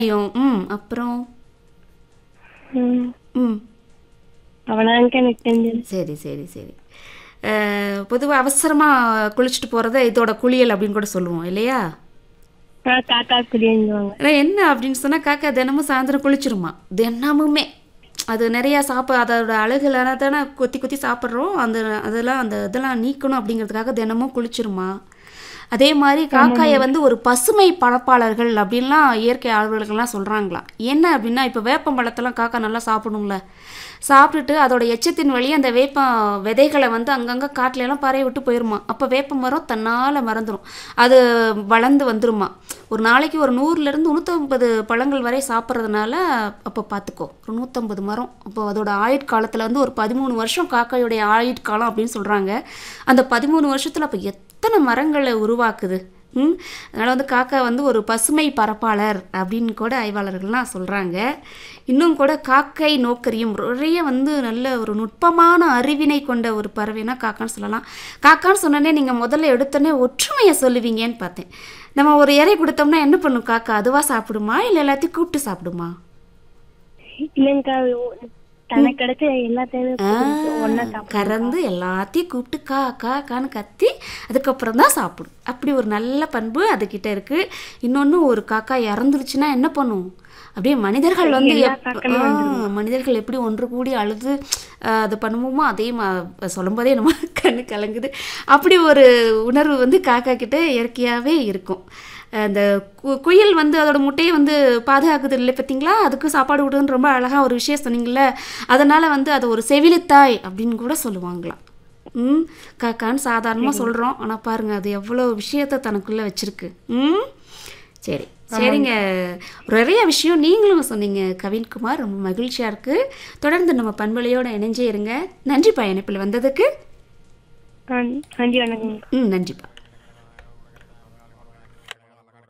தெரியும் ம் அப்புறம் ம் ம் அவ்வளோதாங்க எனக்கு தெரிஞ்சது சரி சரி சரி பொதுவாக அவசரமாக குளிச்சுட்டு போகிறத இதோட குளியல் அப்படின்னு கூட சொல்லுவோம் இல்லையா ஆ காக்கா குடியிருந்துவாங்க ஆனால் என்ன அப்படின்னு சொன்னால் காக்கா தினமும் சாயந்தரம் குளிச்சிருமா தினமுமே அது நிறையா சாப்பிட அதோட அழகுல தானே கொத்தி கொத்தி சாப்பிட்றோம் அந்த அதெல்லாம் அந்த இதெல்லாம் நீக்கணும் அப்படிங்கிறதுக்காக தினமும் குளிச்சிருமா அதே மாதிரி காக்காயை வந்து ஒரு பசுமை பழப்பாளர்கள் அப்படின்லாம் இயற்கை ஆர்வலர்கள்லாம் சொல்கிறாங்களாம் என்ன அப்படின்னா இப்போ வேப்பம்பழத்தெல்லாம் காக்கா நல்லா சாப்பிடும்ல சாப்பிட்டுட்டு அதோட எச்சத்தின் வழியே அந்த வேப்ப விதைகளை வந்து அங்கங்கே காட்டுல எல்லாம் பறைய விட்டு போயிருமா அப்போ வேப்ப மரம் தன்னால் மறந்துடும் அது வளர்ந்து வந்துருமா ஒரு நாளைக்கு ஒரு நூறுலேருந்து நூற்றம்பது பழங்கள் வரை சாப்பிட்றதுனால அப்போ பார்த்துக்கோ ஒரு நூற்றம்பது மரம் அப்போ அதோட ஆயுட்காலத்தில் வந்து ஒரு பதிமூணு வருஷம் காக்காயுடைய ஆயுட்காலம் அப்படின்னு சொல்கிறாங்க அந்த பதிமூணு வருஷத்தில் அப்போ எத்தனை மரங்களை உருவாக்குது ம் அதனால் வந்து காக்கா வந்து ஒரு பசுமை பரப்பாளர் அப்படின்னு கூட ஆய்வாளர்கள்லாம் சொல்கிறாங்க இன்னும் கூட காக்கை நோக்கரியும் நிறைய வந்து நல்ல ஒரு நுட்பமான அறிவினை கொண்ட ஒரு பறவைனா காக்கான்னு சொல்லலாம் காக்கான்னு சொன்னோன்னே நீங்கள் முதல்ல எடுத்தோடனே ஒற்றுமையை சொல்லுவீங்கன்னு பார்த்தேன் நம்ம ஒரு இறை கொடுத்தோம்னா என்ன பண்ணும் காக்கா அதுவாக சாப்பிடுமா இல்லை எல்லாத்தையும் கூப்பிட்டு சாப்பிடுமா இல்லைங்கக்கா ஓ- தனக்கு கிடைச்ச எல்லாத்தையும் ஒன்றா சாப்பிடும் கறந்து எல்லாத்தையும் கூப்பிட்டு கா கா கான்னு கத்தி அதுக்கப்புறம் தான் சாப்பிடும் அப்படி ஒரு நல்ல பண்பு அதுக்கிட்ட இருக்கு இன்னொன்று ஒரு காக்கா இறந்துருச்சுன்னா என்ன பண்ணும் அப்படியே மனிதர்கள் வந்து எப்- ஆ, மனிதர்கள் எப்படி ஒன்று கூடி அழுது ஆ, அது பண்ணுவோமோ அதே மா சொல்லும்போதே நம்ம கண்ணு கலங்குது அப்படி ஒரு உணர்வு வந்து காக்கா கிட்ட இயற்கையாகவே இருக்கும் அந்த கு- குயில் வந்து அதோட முட்டையை வந்து பாதுகாக்குது இல்லை பார்த்தீங்களா அதுக்கு சாப்பாடு விடுதுன்னு ரொம்ப அழகாக ஒரு விஷயம் சொன்னீங்கல்ல அதனால் வந்து அது ஒரு செவிலித்தாய் அப்படின்னு கூட சொல்லுவாங்களாம் ம் காக்கான்னு சாதாரணமாக சொல்கிறோம் ஆனால் பாருங்கள் அது எவ்வளோ விஷயத்த தனக்குள்ளே வச்சுருக்கு ம் சரி சரிங்க நிறைய விஷயம் நீங்களும் சொன்னீங்க கவின்குமார் ரொம்ப மகிழ்ச்சியாக இருக்குது தொடர்ந்து நம்ம பண்பலையோட இணைஞ்சே இருங்க நன்றி பயணிப்பில் வந்ததுக்கு ஆ நன்றி வணக்கங்க ம் நன்றிப்பா